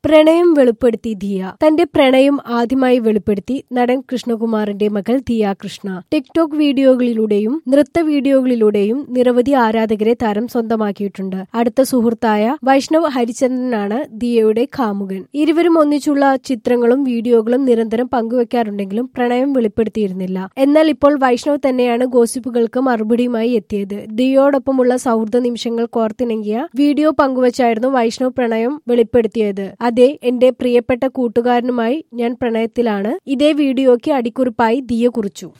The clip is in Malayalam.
പ്രണയം വെളിപ്പെടുത്തി ദിയ തന്റെ പ്രണയം ആദ്യമായി വെളിപ്പെടുത്തി നടൻ കൃഷ്ണകുമാറിന്റെ മകൾ ദിയ കൃഷ്ണ ടിക്ടോക്ക് വീഡിയോകളിലൂടെയും നൃത്ത വീഡിയോകളിലൂടെയും നിരവധി ആരാധകരെ താരം സ്വന്തമാക്കിയിട്ടുണ്ട് അടുത്ത സുഹൃത്തായ വൈഷ്ണവ് ഹരിചന്ദ്രനാണ് ദിയയുടെ കാമുകൻ ഇരുവരും ഒന്നിച്ചുള്ള ചിത്രങ്ങളും വീഡിയോകളും നിരന്തരം പങ്കുവെക്കാറുണ്ടെങ്കിലും പ്രണയം വെളിപ്പെടുത്തിയിരുന്നില്ല എന്നാൽ ഇപ്പോൾ വൈഷ്ണവ് തന്നെയാണ് ഗോസിപ്പുകൾക്ക് മറുപടിയുമായി എത്തിയത് ദിയയോടൊപ്പമുള്ള സൗഹൃദ നിമിഷങ്ങൾ കോർത്തിണങ്ങിയ വീഡിയോ പങ്കുവച്ചായിരുന്നു വൈഷ്ണവ് പ്രണയം വെളിപ്പെടുത്തിയത് അതെ എന്റെ പ്രിയപ്പെട്ട കൂട്ടുകാരനുമായി ഞാൻ പ്രണയത്തിലാണ് ഇതേ വീഡിയോയ്ക്ക് അടിക്കുറിപ്പായി ദിയ കുറിച്ചു